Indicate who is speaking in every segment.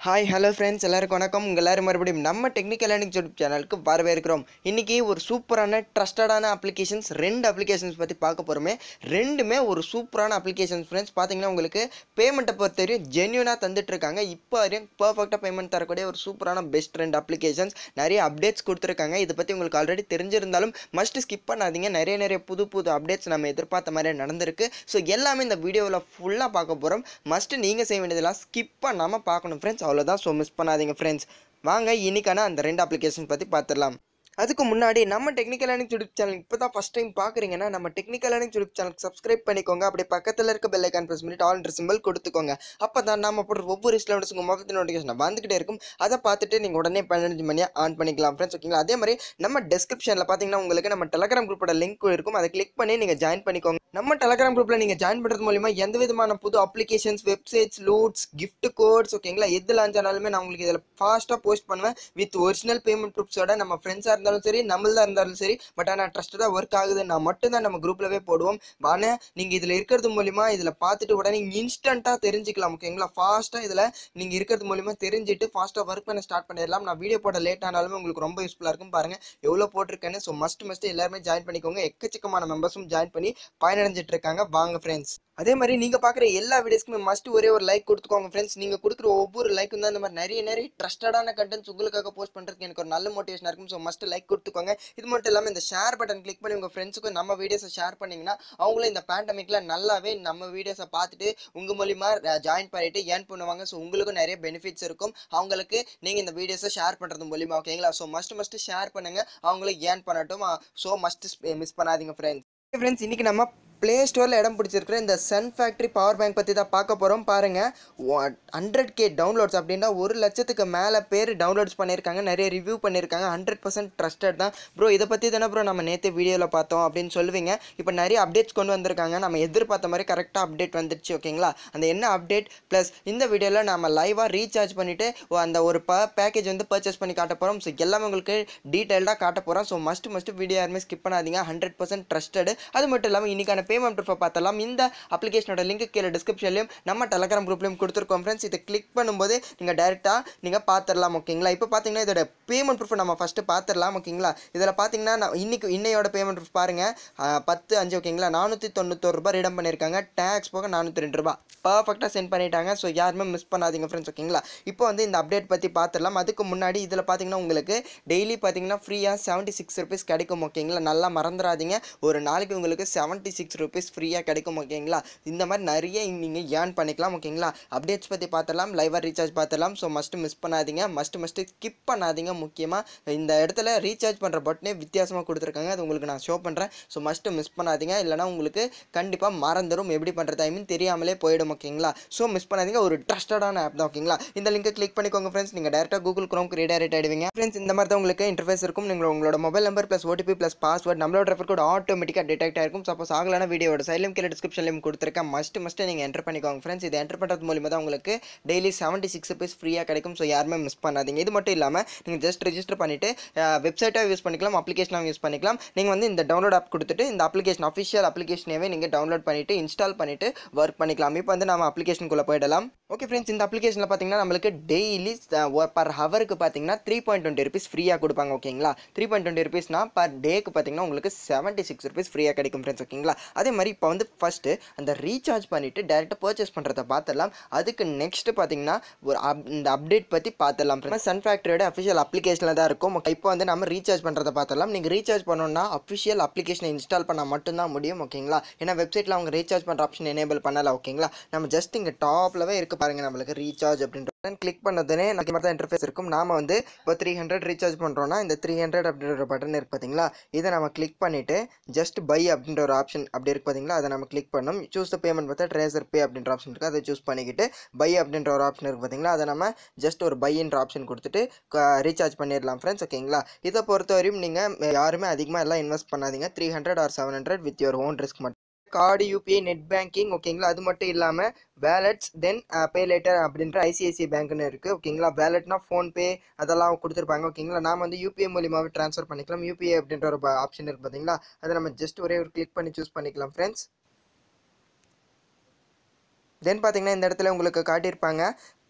Speaker 1: hi hello friends எல்லாருக்கும் வணக்கம் உங்கள் எல்லாரும் மறுபடியும் நம்ம டெக்னிக்கல் லேர்னிங் யூடியூப் சேனலுக்கு வரவேற்கிறோம் இன்றைக்கி ஒரு சூப்பரான ட்ரஸ்டடான அப்ளிகேஷன்ஸ் ரெண்டு அப்ளிகேஷன்ஸ் பற்றி பார்க்க போகிறோமே ரெண்டுமே ஒரு சூப்பரான அப்ளிகேஷன்ஸ் ஃப்ரெண்ட்ஸ் பார்த்தீங்கன்னா உங்களுக்கு பேமெண்ட்டை பொறுத்த வரையும் ஜென்யூனாக தந்துட்டு இருக்காங்க இப்போ வரையும் பர்ஃபெக்டாக பேமெண்ட் தரக்கூடிய ஒரு சூப்பரான பெஸ்ட் ரெண்டு அப்ளிகேஷன்ஸ் நிறைய அப்டேட்ஸ் கொடுத்துருக்காங்க இதை பற்றி உங்களுக்கு ஆல்ரெடி தெரிஞ்சிருந்தாலும் மஸ்ட் ஸ்கிப் பண்ணாதீங்க நிறைய நிறைய புது புது அப்டேட்ஸ் நம்ம எதிர்பார்த்த மாதிரி நடந்திருக்கு ஸோ எல்லாமே இந்த வீடியோவில் ஃபுல்லாக பார்க்க போகிறோம் மஸ்ட் நீங்கள் செய்ய வேண்டியதெல்லாம் ஸ்கிப் பண்ணாமல் பார்க்கணும் ஃப்ரெண்ட்ஸ் அவ்வளோதான் ஸோ மிஸ் பண்ணாதீங்க ஃப்ரெண்ட்ஸ் வாங்க இன்னைக்கான அந்த ரெண்டு அப்ளிகேஷன் பற்றி பார்த்துடலாம் அதுக்கு முன்னாடி நம்ம டெக்னிக்கல் லேர்னிங் யூடியூப் சேனல் இப்போ தான் ஃபஸ்ட் டைம் பார்க்குறீங்கன்னா நம்ம technical learning YouTube channel subscribe பண்ணிக்கோங்க அப்படியே பக்கத்தில் இருக்க பெல் ஐக்கான் ப்ரெஸ் பண்ணிட்டு ஆல் சிம்பிள் கொடுத்துக்கோங்க அப்போ தான் நம்ம போடுற ஒவ்வொரு ஸ்டூடெண்ட்ஸ் உங்கள் மொபைல் நோட்டிஃபிகேஷன் வந்துகிட்டே இருக்கும் அதை பார்த்துட்டு நீங்கள் உடனே பதினஞ்சு மணியாக ஆன் பண்ணிக்கலாம் ஃப்ரெண்ட்ஸ் ஓகேங்களா அதே மாதிரி நம்ம டிஸ்கிரிப்ஷனில் பார்த்தீங்கன்னா உங்களுக்கு நம்ம டெலகிராம் குரூப்போட லிங்க் இருக்கும் அதை கிளிக் பண்ணி நீங்கள் ஜாயின் பண்ணிக்கோங்க நம்ம டெலகிராம் குரூப்பில் நீங்கள் ஜாயின் பண்ணுறது மூலிமா எந்த விதமான புது applications websites loots gift codes ஓகேங்களா எது லான்ச் ஆனாலுமே நான் உங்களுக்கு இதில் ஃபாஸ்ட்டாக போஸ்ட் பண்ணுவேன் வித் ஒரிஜினல் பேமெண்ட் ப்ரூஃப்ஸோட நம்ம ஃப்ரெண்ட்ஸாக இருந்தாலும் சரி நம்மளதாக இருந்தாலும் சரி பட் ஆனால் ட்ரஸ்டடாக ஒர்க் ஆகுதுன்னா மட்டும்தான் நம்ம குரூப்லவே போடுவோம் ஆனால் நீங்கள் இதில் இருக்கிறது மூலிமா இதில் பார்த்துட்டு உடனே இன்ஸ்டண்ட்டாக தெரிஞ்சுக்கலாம் ஓகேங்களா ஃபாஸ்ட்டாக இதில் நீங்கள் இருக்கிறது மூலிமா தெரிஞ்சுட்டு ஃபாஸ்ட்டாக ஒர்க் பண்ண ஸ்டார்ட் பண்ணிடலாம் நான் வீடியோ போட லேட் ஆனாலுமே உங்களுக்கு ரொம்ப யூஸ்ஃபுல்லாக இருக்கும் பாருங்கள் எவ்வளோ போட்டிருக்கேன்னு ஸோ மஸ்ட் மஸ்ட் எல்லாருமே ஜாயின் பண்ணிக்கோங்க எக்கச்சக்கமான மெம்பர்ஸும் ஜாயின் பண்ணி பயனடைஞ்சிட்டு இருக்காங்க வாங்க ஃப்ரெண்ட்ஸ் அதே மாதிரி நீங்கள் பார்க்குற எல்லா வீடியோஸ்க்குமே மஸ்ட் ஒரே ஒரு லைக் கொடுத்துக்கோங்க ஃப்ரெண்ட்ஸ் நீங்கள் கொடுக்குற ஒவ்வொரு லைக்கும் தான் இந்த மாதிரி நிறைய நிறைய ட்ரஸ்டடான கண்டென்ட்ஸ் உங்களுக்காக போஸ்ட் பண்ணுறதுக்கு எனக்கு ஒரு நல்ல மோட்டிவேஷனாக இருக்கும் ஸோ மஸ்ட் லைக் கொடுத்துக்கோங்க இது மட்டும் இல்லாமல் இந்த ஷேர் பட்டன் கிளிக் பண்ணி உங்கள் ஃப்ரெண்ட்ஸுக்கும் நம்ம வீடியோஸை ஷேர் பண்ணிங்கன்னா அவங்களும் இந்த பேண்டமிக்கில் நல்லாவே நம்ம வீடியோஸை பார்த்துட்டு உங்கள் மூலிமா ஜாயின் பண்ணிட்டு ஏர்ன் பண்ணுவாங்க ஸோ உங்களுக்கும் நிறைய பெனிஃபிட்ஸ் இருக்கும் அவங்களுக்கு நீங்கள் இந்த வீடியோஸை ஷேர் பண்ணுறது மூலிமா ஓகேங்களா ஸோ மஸ்ட் மஸ்ட் ஷேர் பண்ணுங்கள் அவங்களும் ஏர்ன் பண்ணட்டும் ஸோ மஸ்ட் மிஸ் பண்ணாதீங்க ஃப்ரெண்ட்ஸ் ஃப்ரெண்ட்ஸ் இன்றைக்கி நம்ம ப்ளே ஸ்டோரில் இடம் பிடிச்சிருக்கிற இந்த சன் ஃபேக்ட்ரி பவர் பேங்க் பற்றி தான் பார்க்க போகிறோம் பாருங்கள் ஹண்ட்ரட் கே டவுன்லோட்ஸ் அப்படின்னா ஒரு லட்சத்துக்கு மேலே பேர் டவுன்லோட்ஸ் பண்ணியிருக்காங்க நிறைய ரிவ்யூ பண்ணியிருக்காங்க ஹண்ட்ரட் பர்சன்ட் ட்ரஸ்டட் தான் ப்ரோ இதை பற்றி தானே ப்ரோ நம்ம நேற்று வீடியோவில் பார்த்தோம் அப்படின்னு சொல்லுவீங்க இப்போ நிறைய அப்டேட்ஸ் கொண்டு வந்திருக்காங்க நம்ம எதிர்பார்த்த மாதிரி கரெக்டாக அப்டேட் வந்துடுச்சு ஓகேங்களா அந்த என்ன அப்டேட் ப்ளஸ் இந்த வீடியோவில் நம்ம லைவாக ரீசார்ஜ் பண்ணிவிட்டு அந்த ஒரு ப பேக்கேஜ் வந்து பர்ச்சேஸ் பண்ணி காட்ட போகிறோம் ஸோ எல்லாமே உங்களுக்கு டீட்டெயில்டாக காட்ட போகிறோம் ஸோ மஸ்ட் மஸ்ட் வீடியோ யாருமே ஸ்கிப் பண்ணாதீங்க ஹண்ட்ரட் பர்சன்ட் ட்ரஸ்டடு அது மட்டும் இல்லாமல் இன்றைக்கான பேமெண்ட் ப்ரூஃபை பார்த்தலாம் இந்த அப்ளிகேஷனோட லிங்க் கீழே டிஸ்கிரிப்ஷன்லையும் நம்ம டெலகிராம் குரூப்லையும் கொடுத்துருக்கோம் ஃப்ரெண்ட்ஸ் இதை கிளிக் பண்ணும்போது நீங்கள் டேரெக்டாக நீங்கள் பார்த்துடலாம் ஓகேங்களா இப்போ பார்த்தீங்கன்னா இதோட பேமெண்ட் ப்ரூஃப் நம்ம ஃபஸ்ட்டு பார்த்துடலாம் ஓகேங்களா இதில் பார்த்தீங்கன்னா நான் இன்னைக்கு இன்னையோட பேமெண்ட் ப்ரூஃப் பாருங்கள் பத்து அஞ்சு ஓகேங்களா நானூற்றி தொண்ணூத்தொரு ரூபாய் ரிடம் பண்ணியிருக்காங்க டேக்ஸ் போக நானூற்றி ரெண்டு ரூபா பர்ஃபெக்டாக சென்ட் பண்ணிட்டாங்க ஸோ யாருமே மிஸ் பண்ணாதீங்க ஃப்ரெண்ட்ஸ் ஓகேங்களா இப்போ வந்து இந்த அப்டேட் பற்றி பார்த்துடலாம் அதுக்கு முன்னாடி இதில் பார்த்தீங்கன்னா உங்களுக்கு டெய்லி பார்த்தீங்கன்னா ஃப்ரீயாக செவன்ட்டி சிக்ஸ் ருபீஸ் கிடைக்கும் ஓகேங்களா நல்லா மறந்துடாதீங்க ஒரு நாளைக்கு உங்களுக்கு செவன்ட்டி சிக்ஸ் ருபீஸ் ஃப்ரீயாக கிடைக்கும் ஓகேங்களா இந்த மாதிரி நிறைய நீங்கள் ஏர்ன் பண்ணிக்கலாம் ஓகேங்களா அப்டேட்ஸ் பற்றி பார்த்துடலாம் லைவாக ரீசார்ஜ் பார்த்துடலாம் ஸோ மஸ்ட்டு மிஸ் பண்ணாதீங்க மஸ்ட்டு மஸ்ட்டு ஸ்கிப் பண்ணாதீங்க முக்கியமாக இந்த இடத்துல ரீசார்ஜ் பண்ணுற பட்டனே வித்தியாசமாக கொடுத்துருக்காங்க அது உங்களுக்கு நான் ஷோ பண்ணுறேன் ஸோ மஸ்ட்டு மிஸ் பண்ணாதீங்க இல்லைனா உங்களுக்கு கண்டிப்பாக மறந்துடும் எப்படி பண்ணுறது ஐ மீன் தெரியாமலே போயிடும் ஓகேங்களா ஸோ மிஸ் பண்ணாதீங்க ஒரு ட்ரஸ்டடான ஆப் தான் ஓகேங்களா இந்த லிங்கை கிளிக் பண்ணிக்கோங்க ஃப்ரெண்ட்ஸ் நீங்கள் டேரெக்டாக கூகுள் க்ரோம்க்கு ரீடைரக்ட் ஆகிடுவீங்க ஃப்ரெண்ட்ஸ் இந்த மாதிரி தான் உங்களுக்கு இன்டர்ஃபேஸ் இருக்கும் நீங்கள் உங்களோட mobile number plus OTP plus password நம்மளோட ரெஃபர் கோட் ஆட்டோமேட்டிக்காக டிடெக்ட் ஆயிருக்கும் சப்போஸ் ஆகலான வீடியோட சைட்லையும் கீழே டிஸ்கிரிப்ஷன்லையும் கொடுத்துருக்கேன் மஸ்ட் மஸ்ட்டு நீங்கள் என்டர் பண்ணிக்கோங்க ஃப்ரெண்ட்ஸ் இதை என்டர் பண்ணுறது மூலிமா தான் உங்களுக்கு டெய்லி செவன்ட்டி சிக்ஸ் ருபீஸ் ஃப்ரீயாக கிடைக்கும் ஸோ யாருமே மிஸ் பண்ணாதீங்க இது மட்டும் இல்லாமல் நீங்கள் ஜஸ்ட் ரிஜிஸ்டர் பண்ணிவிட்டு வெப்சைட்டாக யூஸ் பண்ணிக்கலாம் அப்ளிகேஷனாக யூஸ் பண்ணிக்கலாம் நீங்கள் வந்து இந்த டவுன்லோட் ஆப் கொடுத்துட்டு இந்த அப்ளிகேஷன் அஃபிஷியல் அப்ளிகேஷனவே நீங்கள் டவுன்லோட் பண்ணிவிட்டு இன்ஸ்டால் பண்ணிவிட்டு ஒர்க் பண்ணிக்கலாம் இப்போ வந்து நம்ம அப்ளிகேஷனுக்குள்ளே போயிடலாம் ஓகே ஃப்ரெண்ட்ஸ் இந்த அப்ளிகேஷனில் பார்த்தீங்கன்னா நம்மளுக்கு டெய்லி பர் ஹவருக்கு பார்த்தீங்கன்னா த்ரீ பாயிண்ட் டுவெண்ட்டி ருபீஸ் ஃப்ரீயாக கொடுப்பாங்க ஓகேங்களா த்ரீ பாயிண்ட் டுவெண்ட்டி ருபீஸ்னா பர் டேக்கு பார்த்தீங்கன்னா உங்களுக்கு செவன்ட்டி சிக்ஸ் ருபீஸ் ஃப்ரீயாக கிடைக்கும் ஃப்ரெண்ட்ஸ் ஓகேங்களா அதே மாதிரி இப்போ வந்து ஃபஸ்ட்டு அந்த ரீசார்ஜ் பண்ணிவிட்டு டேரெக்டாக பர்ச்சேஸ் பண்ணுறத பார்த்துடலாம் அதுக்கு நெக்ஸ்ட் பார்த்தீங்கன்னா ஒரு அப் இந்த அப்டேட் பற்றி பார்த்துடலாம் ஃப்ரெண்ட்ஸ் சன் ஃபேக்டரியோட அஃபிஷியல் அப்ளிகேஷனில் தான் இருக்கும் இப்போ வந்து நம்ம ரீசார்ஜ் பண்ணுறத பார்த்துடலாம் நீங்கள் ரீசார்ஜ் பண்ணணும்னா அஃபிஷியல் அப்ளிகேஷனை இன்ஸ்டால் பண்ணால் மட்டும்தான் முடியும் ஓகேங்களா ஏன்னா வெப்சைட்டில் அவங்க ரீசார்ஜ் பண்ணுற ஆப்ஷன் எனேபிள் பண்ணலை ஓகேங்களா நம்ம ஜஸ்ட் இங்கே டாப்லவே இருக்குது பாருங்கள் நம்மளுக்கு ரீசார்ஜ் அப்படின்ற கிளிக் பண்ணதுனே நமக்கு மாதிரி தான் இன்டர்ஃபேஸ் இருக்கும் நாம வந்து இப்போ த்ரீ ஹண்ட்ரட் ரீசார்ஜ் பண்ணுறோன்னா இந்த த்ரீ ஹண்ட்ரட் அப்படின்ற ஒரு பட்டன் இருக்குது பார்த்தீங்களா இதை நம்ம கிளிக் பண்ணிவிட்டு ஜஸ்ட் பை அப்படின்ற ஒரு ஆப்ஷன் அப்படி இருக்குது பார்த்தீங்களா அதை நம்ம கிளிக் பண்ணோம் சூஸ் த பேமெண்ட் பார்த்தா ட்ரேசர் பே அப்படின்ற ஆப்ஷன் இருக்குது அதை சூஸ் பண்ணிக்கிட்டு பை அப்படின்ற ஒரு ஆப்ஷன் இருக்குது பார்த்தீங்களா அதை நம்ம ஜஸ்ட் ஒரு பைன்ற ஆப்ஷன் கொடுத்துட்டு ரீசார்ஜ் பண்ணிடலாம் ஃப்ரெண்ட்ஸ் ஓகேங்களா இதை பொறுத்தவரையும் நீங்கள் யாருமே அதிகமாக எல்லாம் இன்வெஸ்ட் பண்ணாதீங்க three hundred or seven hundred with your own risk மட்டும் கார்டு யூபிஐ நெட் பேங்கிங் ஓகேங்களா அது மட்டும் இல்லாமல் வேலட்ஸ் தென் பே லேட்டர் அப்படின்ற ஐசிஐசிஐ பேங்க்னு இருக்குது ஓகேங்களா வேலட்னா ஃபோன்பே அதெல்லாம் கொடுத்துருப்பாங்க ஓகேங்களா நாம் வந்து யூபிஐ மூலியமாகவே ட்ரான்ஸ்ஃபர் பண்ணிக்கலாம் யூபிஐ அப்படின்ற ஒரு ஆப்ஷன் இருக்குது பார்த்தீங்களா அதை நம்ம ஜஸ்ட் ஒரே ஒரு கிளிக் பண்ணி சூஸ் பண்ணிக்கலாம் ஃப்ரெண்ட்ஸ் தென் பார்த்தீங்கன்னா இந்த இடத்துல உங்களுக்கு காட்டியிருப்பாங்க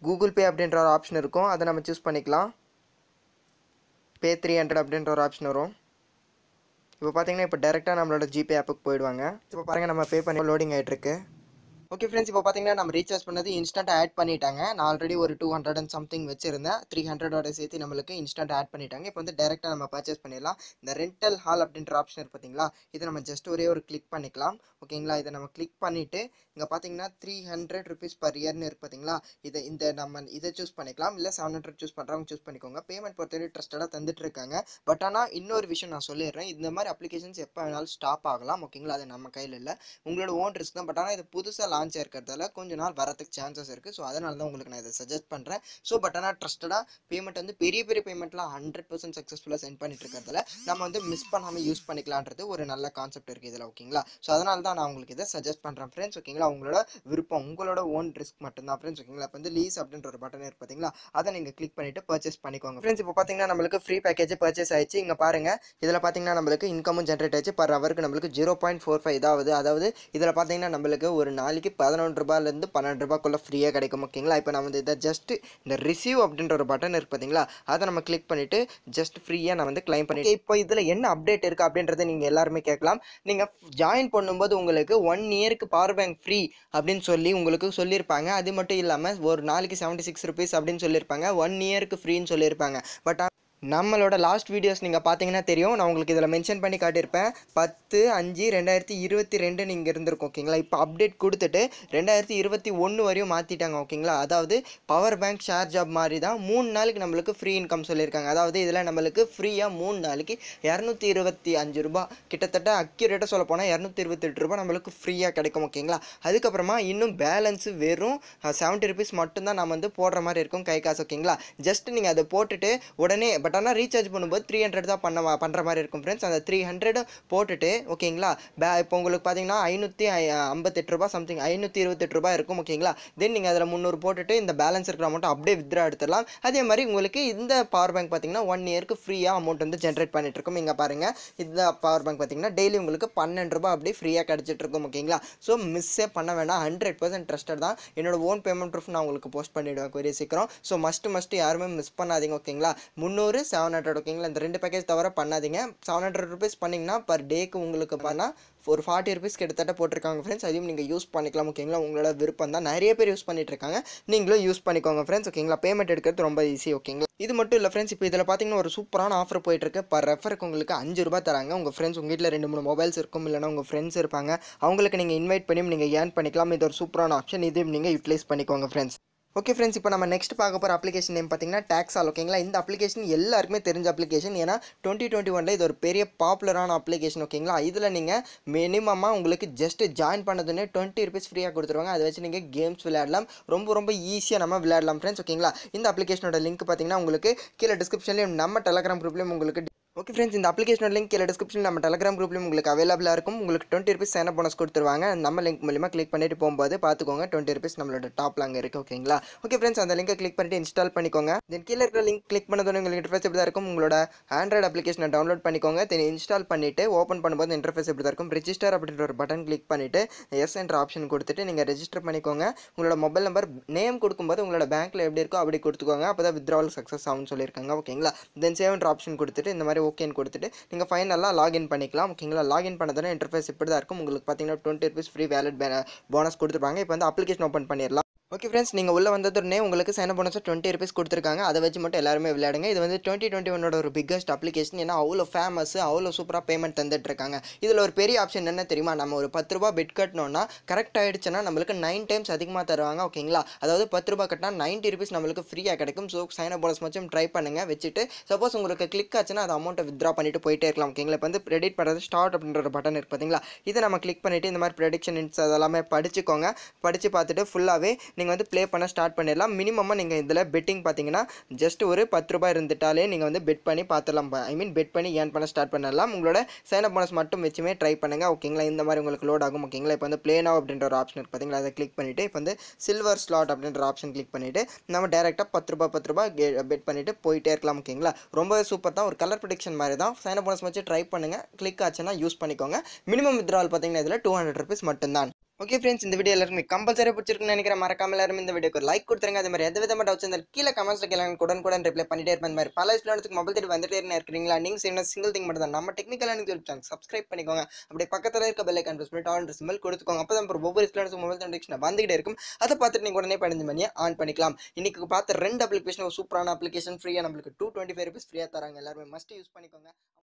Speaker 1: கூகுள் பே அப்படின்ற ஒரு ஆப்ஷன் இருக்கும் அதை நம்ம சூஸ் பண்ணிக்கலாம் பே த்ரீ ஹண்ட்ரட் அப்படின்ற ஒரு ஆப்ஷன் வரும் இப்போ பார்த்தீங்கன்னா இப்போ டேரெக்டாக நம்மளோட ஜிபே ஆப்புக்கு போயிடுவாங்க இப்போ பாருங்கள் நம்ம பே பண்ணி லோடிங் ஆகிட்டுருக்கு ஓகே ஃப்ரெண்ட்ஸ் இப்போ பார்த்தீங்கன்னா நம்ம ரீசார்ஜ் பண்ணது இன்ஸ்டன்ட் ஆட் பண்ணிட்டாங்க நான் ஆல்ரெடி ஒரு டூ ஹண்ட்ரட் அண்ட் சம்திங் வச்சிருந்தேன் த்ரீ ஹண்ட்ரடோட சேர்த்து நம்மளுக்கு இன்ஸ்டன்ட் ஆட் பண்ணிட்டாங்க இப்போ வந்து டேரெக்டாக நம்ம பர்ச்சேஸ் பண்ணிடலாம் இந்த ரெண்டல் ஹால் அப்படின்ற ஆப்ஷன் இருக்கு பார்த்தீங்களா இதை நம்ம ஜஸ்ட் ஒரே ஒரு கிளிக் பண்ணிக்கலாம் ஓகேங்களா இதை நம்ம கிளிக் பண்ணிவிட்டு இங்கே பார்த்தீங்கன்னா த்ரீ ஹண்ட்ரட் ருபீஸ் பர் இயர்னு இருக்கு பார்த்தீங்களா இதை இந்த நம்ம இதை சூஸ் பண்ணிக்கலாம் இல்லை செவன் ஹண்ட்ரட் சூஸ் பண்ணுறவங்க சூஸ் பண்ணிக்கோங்க பேமெண்ட் பொறுத்தவரை ட்ரஸ்டடாக தந்துட்டு இருக்காங்க பட் ஆனால் இன்னொரு விஷயம் நான் சொல்லிடுறேன் இந்த மாதிரி அப்ளிகேஷன்ஸ் எப்போ வேணாலும் ஸ்டாப் ஆகலாம் ஓகேங்களா அது நம்ம கையில் இல்லை உங்களோட ஓன் ரிஸ்க் தான் பட் ஆனால் இது புதுசாக லான்ச் ஆயிருக்கிறதால கொஞ்ச நாள் வரதுக்கு சான்சஸ் இருக்குது ஸோ அதனால தான் உங்களுக்கு நான் இதை சஜஸ்ட் பண்ணுறேன் ஸோ பட் ஆனால் ட்ரஸ்டடாக பேமெண்ட் வந்து பெரிய பெரிய பேமெண்ட்லாம் ஹண்ட்ரட் பர்சன்ட் சக்ஸஸ்ஃபுல்லாக சென்ட் பண்ணிட்டு இருக்கிறதால நம்ம வந்து மிஸ் பண்ணாமல் யூஸ் பண்ணிக்கலான்றது ஒரு நல்ல கான்செப்ட் இருக்குது இதில் ஓகேங்களா ஸோ அதனால தான் நான் உங்களுக்கு இதை சஜஸ்ட் பண்ணுறேன் ஃப்ரெண்ட்ஸ் ஓகேங்களா உங்களோட விருப்பம் உங்களோட ஓன் ரிஸ்க் மட்டும்தான் ஃப்ரெண்ட்ஸ் ஓகேங்களா இப்போ வந்து லீஸ் அப்படின்ற ஒரு பட்டன் இருக்கு பார்த்தீங்களா அதை நீங்கள் கிளிக் பண்ணிட்டு பர்ச்சேஸ் பண்ணிக்கோங்க ஃப்ரெண்ட்ஸ் இப்போ பார்த்தீங்கன்னா நம்மளுக்கு ஃப்ரீ பேக்கேஜ் பர்ச்சேஸ் ஆயிடுச்சு இங்கே பாருங்க இதில் பார்த்தீங்கன்னா நம்மளுக்கு இன்கமும் ஜென்ரேட் ஆயிடுச்சு பர் ஹவருக்கு நம்மளுக்கு ஜீரோ பாயிண்ட் ஃபோர் ஃபைவ் இதாவது அதாவது இதில் பார்த்தீங்கன்னா நம்மளுக்கு ஒரு நாளைக்கு பதினொன்று ரூபாயிலேருந்து பன்னெண்டு ரூபாய்க்குள்ள ஃப்ரீயாக கிடைக்கும் ஓகேங்களா இப்போ நம்ம வந்து இதை ஜஸ்ட் இந்த ரிசீவ் அப்படின்ற ஒரு பட்டன் இருக்கு பார்த்தீங்களா அதை நம்ம கிளிக் பண்ணிட்டு ஜஸ்ட் ஃப்ரீயாக நான் வந்து கிளைம் பண்ணி இப்போ இதில் என்ன அப்டேட் இருக்குது அப்படின்றத நீங்கள் எல்லாருமே கேட்கலாம் நீங்கள் ஜாயின் பண்ணும்போது உங்களுக்கு ஒன் இயருக்கு பவர் பேங்க் ஃப்ரீ அப்படின்னு சொல்லி உங்களுக்கு சொல்லியிருப்பாங்க அது மட்டும் இல்லாமல் ஒரு நாளைக்கு செவன்ட்டி சிக்ஸ் ருபீஸ் அப்படின்னு சொல்லியிருப்பாங்க ஒன் இயருக்கு ஃப்ரீன்னு சொல்லியிருப்பாங்க பட் நம்மளோட லாஸ்ட் வீடியோஸ் நீங்கள் பார்த்தீங்கன்னா தெரியும் நான் உங்களுக்கு இதில் மென்ஷன் பண்ணி காட்டியிருப்பேன் பத்து அஞ்சு ரெண்டாயிரத்தி இருபத்தி ரெண்டு நீங்கள் இருந்திருக்கும் ஓகேங்களா இப்போ அப்டேட் கொடுத்துட்டு ரெண்டாயிரத்தி இருபத்தி ஒன்று வரையும் மாற்றிட்டாங்க ஓகேங்களா அதாவது பவர் பேங்க் ஷேர் ஜாப் மாதிரி தான் மூணு நாளைக்கு நம்மளுக்கு ஃப்ரீ இன்கம் சொல்லியிருக்காங்க அதாவது இதில் நம்மளுக்கு ஃப்ரீயாக மூணு நாளைக்கு இரநூத்தி இருபத்தி அஞ்சு ரூபா கிட்டத்தட்ட அக்யூரேட்டாக சொல்ல போனால் இரநூத்தி இருபத்தெட்டு ரூபா நம்மளுக்கு ஃப்ரீயாக கிடைக்கும் ஓகேங்களா அதுக்கப்புறமா இன்னும் பேலன்ஸு வெறும் செவன்ட்டி ருபீஸ் மட்டும்தான் நம்ம வந்து போடுற மாதிரி இருக்கும் கை காசு ஓகேங்களா ஜஸ்ட் நீங்கள் அதை போட்டுட்டு உடனே பட் ஆனால் ரீசார்ஜ் பண்ணும்போது த்ரீ ஹண்ட்ரட் தான் பண்ண பண்ணுற மாதிரி இருக்கும் ஃப்ரெண்ட்ஸ் அந்த த்ரீ ஹண்ட்ரட் போட்டுட்டு ஓகேங்களா பே இப்போ உங்களுக்கு பார்த்தீங்கன்னா ஐநூற்றி ஐம்பத்தெட்டு ரூபா சம்திங் ஐநூற்றி இருபத்தெட்டு ரூபாய் இருக்கும் ஓகேங்களா தென் நீங்கள் அதில் முந்நூறு போட்டுட்டு இந்த பேலன்ஸ் இருக்கிற அமௌண்ட் அப்படியே வித்ரா எடுத்துடலாம் அதே மாதிரி உங்களுக்கு இந்த பவர் பேங்க் பார்த்தீங்கன்னா ஒன் இயருக்கு ஃப்ரீயாக அமௌண்ட் வந்து ஜென்ரேட் பண்ணிட்டு இருக்கும் இங்கே பாருங்கள் இந்த பவர் பேங்க் பார்த்தீங்கன்னா டெய்லி உங்களுக்கு பன்னெண்டு ரூபாய் அப்படியே ஃப்ரீயாக கிடச்சிட்டு இருக்கும் ஓகேங்களா ஸோ மிஸ்ஸே பண்ண வேண்டாம் ஹண்ட்ரட் பர்சன்ட் ட்ரஸ்டட் தான் என்னோட ஓன் பேமெண்ட் ப்ரூஃப் நான் உங்களுக்கு போஸ்ட் பண்ணிவிடுவேன் கூடிய சீக்கிரம் ஸோ மஸ்ட் மஸ்ட் யாருமே மிஸ் பண்ணாதீங்க ஓகேங்களா முந்நூறு செவன் ஹண்ட்ரட் ஓகேங்களா இந்த ரெண்டு பேக்கேஜ் தவிர பண்ணாதீங்க செவன் ஹண்ட்ரட் ருபீஸ் பண்ணிங்கன்னா பர் டேக்கு உங்களுக்கு பண்ணால் ஒரு ஃபார்ட்டி ருபீஸ் கிட்டத்தட்ட போட்டிருக்காங்க ஃப்ரெண்ட்ஸ் அதையும் நீங்கள் யூஸ் பண்ணிக்கலாம் ஓகேங்களா உங்களோட விருப்பம் தான் நிறைய பேர் யூஸ் பண்ணிட்டு இருக்காங்க நீங்களும் யூஸ் பண்ணிக்கோங்க ஃப்ரெண்ட்ஸ் ஓகேங்களா பேமெண்ட் எடுக்கிறது ரொம்ப ஈஸி ஓகேங்களா இது மட்டும் இல்லை ஃப்ரெண்ட்ஸ் இப்போ இதில் பார்த்தீங்கன்னா ஒரு சூப்பரான ஆஃபர் போயிட்டு இருக்கு பர் ரெஃபருக்கு உங்களுக்கு அஞ்சு ரூபாய் தராங்க உங்கள் ஃப்ரெண்ட்ஸ் உங்கள் வீட்டில் ரெண்டு மூணு மொபைல்ஸ் இருக்கும் இல்லைனா உங்கள் ஃப்ரெண்ட்ஸ் இருப்பாங்க அவங்களுக்கு நீங்கள் இன்வைட் பண்ணி நீங்கள் ஏர்ன் பண்ணிக்கலாம் இது ஒரு சூப்பரான ஆப்ஷன் இதையும் நீங்கள் யூட்டிலைஸ் பண்ணிக்கோங்க ஃப்ரெண்ட்ஸ் ஓகே ஃப்ரெண்ட்ஸ் இப்போ நம்ம நெக்ஸ்ட் பார்க்க போகிற அப்ளிகேஷன் நேம் பார்த்தீங்கன்னா டாக்ஸால் ஓகேங்களா இந்த அப்ளிகேஷன் எல்லாருக்குமே தெரிஞ்ச அப்ளிகேஷன் ஏன்னா டுவெண்ட்டி டுவெண்ட்டி ஒனில் இது ஒரு பெரிய பாப்புலரான அப்ளிகேஷன் ஓகேங்களா இதில் நீங்கள் மினிமமாக உங்களுக்கு ஜஸ்ட் ஜாயின் பண்ணதுன்னே டுவெண்ட்டி ருபீஸ் ஃப்ரீயாக கொடுத்துருவாங்க அதை வச்சு நீங்கள் கேம்ஸ் விளையாடலாம் ரொம்ப ரொம்ப ஈஸியாக நம்ம விளையாடலாம் ஃப்ரெண்ட்ஸ் ஓகேங்களா இந்த அப்ளிகேஷனோட லிங்க் பார்த்தீங்கன்னா உங்களுக்கு கீழே டிஸ்கிரிப்ஷன்லேயும் நம்ம டெலகிராம் குரூப்லேயும் உங்களுக்கு ஓகே ஃப்ரெண்ட்ஸ் இந்த அப்ளிகேஷனோட லிங்க் கீழே டிஸ்கிரிப்ஷன் நம்ம டெலகிராம் குரூப்லையும் உங்களுக்கு அவைலபிளாக இருக்கும் உங்களுக்கு டுவெண்ட்டி ருபீஸ் சைன் போனஸ் கொடுத்துருவாங்க நம்ம லிங்க் மூலியமாக கிளிக் பண்ணிட்டு போகும்போது பார்த்துக்கோங்க டுவெண்ட்டி ருபீஸ் நம்மளோட டாப்ல அங்கே இருக்குது ஓகேங்களா ஓகே ஃப்ரெண்ட்ஸ் அந்த லிங்கை கிளிக் பண்ணிட்டு இன்ஸ்டால் பண்ணிக்கோங்க தென் கீழே இருக்கிற லிங்க் கிளிக் பண்ணதோட உங்களுக்கு இன்டர்ஃபேஸ் எப்படி தான் இருக்கும் உங்களோட ஆண்ட்ராய்டு அப்ளிகேஷனை டவுன்லோட் பண்ணிக்கோங்க தென் இன்ஸ்டால் பண்ணிட்டு ஓப்பன் பண்ணும்போது இன்டர்ஃபேஸ் எப்படி தான் இருக்கும் ரெஜிஸ்டர் அப்படின்ற ஒரு பட்டன் கிளிக் பண்ணிட்டு எஸ் என்ற ஆப்ஷன் கொடுத்துட்டு நீங்கள் ரெஜிஸ்டர் பண்ணிக்கோங்க உங்களோட மொபைல் நம்பர் நேம் கொடுக்கும்போது உங்களோட பேங்க்கில் எப்படி இருக்கோ அப்படி கொடுத்துக்கோங்க அப்போ தான் வித்ராவல் சக்ஸஸ் ஆகும்னு சொல்லியிருக்காங்க ஓகேங்களா தென் சேவ்ன்ற ஆப்ஷன் கொடுத்துட்டு இந்த மாதிரி ஓகேன்னு கொடுத்துட்டு நீங்கள் ஃபைனலாக லாகின் பண்ணிக்கலாம் ஓகேங்களா லாகின் பண்ணதுனா இன்டர்ஃபேஸ் இப்படி தான் இருக்கும் உங்களுக்கு பார்த்தீங்கன்னா twenty rupees free wallet bonus கொடுத்துருப்பாங்க இப்போ வந்து அப்ளிகேஷன் ஓப்பன் பண்ணிடலாம் ஓகே ஃப்ரெண்ட்ஸ் நீங்கள் உள்ளே வந்ததுடனே உங்களுக்கு சைன் போனஸ் டுவெண்ட்டி ருபீஸ் கொடுத்துருக்காங்க அதை வச்சு மட்டும் எல்லாருமே விளையாடுங்க இது வந்து டுவெண்ட்டி டுவெண்ட்டி ஒன்னோட ஒரு பிக்கஸ்ட் அப்ளிகேஷன் ஏன்னா அவ்வளோ ஃபேமஸ் அவ்வளோ சூப்பராக பேமெண்ட் தந்துட்டு இருக்காங்க இதில் ஒரு பெரிய ஆப்ஷன் என்ன தெரியுமா நம்ம ஒரு பத்து ரூபா பெட் கட்டணும்னா கரெக்ட் ஆயிடுச்சுன்னா நம்மளுக்கு நைன் டைம்ஸ் அதிகமாக தருவாங்க ஓகேங்களா அதாவது பத்து ரூபா கட்டினா நைன்ட்டி ருபீஸ் நம்மளுக்கு ஃப்ரீயாக கிடைக்கும் ஸோ சைன் போனஸ் மட்டும் ட்ரை பண்ணுங்கள் வச்சுட்டு சப்போஸ் உங்களுக்கு கிளிக் ஆச்சுன்னா அந்த அமௌண்ட்டை வித்ரா பண்ணிட்டு போயிட்டே இருக்கலாம் ஓகேங்களா இப்போ வந்து ப்ரெடிட் பண்ணுறது ஸ்டார்ட் அப்படின்ற ஒரு பட்டன் இருக்கு பார்த்தீங்களா இதை நம்ம கிளிக் பண்ணிவிட்டு இந்த மாதிரி ப்ரெடிக்ஷன் இன்ஸ் அதெல்லாமே படிச்சுக்கோங்க படித்து பார்த்துட்டு ஃபுல்லாகவே நீங்கள் வந்து ப்ளே பண்ண ஸ்டார்ட் பண்ணிடலாம் மினிமமாக நீங்கள் இதில் பெட்டிங் பார்த்தீங்கன்னா ஜஸ்ட் ஒரு பத்து ரூபாய் இருந்துட்டாலே நீங்கள் வந்து பெட் பண்ணி பார்த்துடலாம் ஐ மீன் பெட் பண்ணி ஏர்ன் பண்ண ஸ்டார்ட் பண்ணலாம் உங்களோட சைன் அப் போனஸ் மட்டும் வச்சுமே ட்ரை பண்ணுங்கள் ஓகேங்களா இந்த மாதிரி உங்களுக்கு லோட் ஆகும் ஓகேங்களா இப்போ வந்து ப்ளே now அப்படின்ற ஒரு ஆப்ஷன் இருக்கு பார்த்தீங்களா அதை கிளிக் பண்ணிவிட்டு இப்போ வந்து சில்வர் ஸ்லாட் அப்படின்ற ஆப்ஷன் கிளிக் பண்ணிவிட்டு நம்ம டேரெக்டாக பத்து ரூபாய் பத்து ரூபாய் பெட் பண்ணிவிட்டு போயிட்டே இருக்கலாம் ஓகேங்களா ரொம்ப சூப்பர் தான் ஒரு கலர் ப்ரொடிக்ஷன் மாதிரி தான் சைன் அப் போனஸ் வச்சு ட்ரை பண்ணுங்கள் கிளிக் ஆச்சுன்னா யூஸ் பண்ணிக்கோங்க மினிமம் வித்ரால் பார்த்தீங்கன்னா இதில் டூ ஹண்ட்ரட் ருபீஸ் மட்டும்தான் ஓகே ஃப்ரெண்ட்ஸ் இந்த வீடியோ எல்லாருமே கம்பல்சரி பிடிச்சிருக்குன்னு நினைக்கிறேன் மறக்காம எல்லாரும் இந்த வீடியோக்கு ஒரு லைக் கொடுத்துருங்க அதே மாதிரி எந்த விதமாக டவுட்ஸ் இருந்தாலும் கீழே கமெண்ட்ஸில் கேளுங்க உடன் கூட ரிப்ளை பண்ணிட்டே இருப்பேன் இந்த மாதிரி பல ஸ்டூடெண்ட்ஸ்க்கு மொபைல் தேடி வந்துட்டே இருக்கிறீங்களா நீங்கள் செய்யணும் சிங்கிள் திங் மட்டும் தான் நம்ம technical learning YouTube channel subscribe பண்ணிக்கோங்க அப்படியே பக்கத்தில் இருக்க பெல் ஐக்கான் ப்ரெஸ் பண்ணி ஆன் சிம்பிள் கொடுத்துக்கோங்க அப்போ தான் அப்புறம் ஒவ்வொரு ஸ்டூடெண்ட்ஸும் மொபைல் நோட்டிஃபிகேஷன் வந்துகிட்டே இருக்கும் அதை பார்த்துட்டு நீங்கள் உடனே பதினஞ்சு மணியை ஆன் பண்ணிக்கலாம் இன்னைக்கு பார்த்த ரெண்டு அப்ளிகேஷன் ஒரு சூப்பரான அப்ளிகேஷன் ஃப்ரீயாக நம்மளுக்கு டூ டுவெண்ட்டி ஃபைவ் ருபீஸ் ஃப்ரீயாக தராங்க எல்லாருமே மஸ்ட் யூஸ் பண்ணிக்கோங்க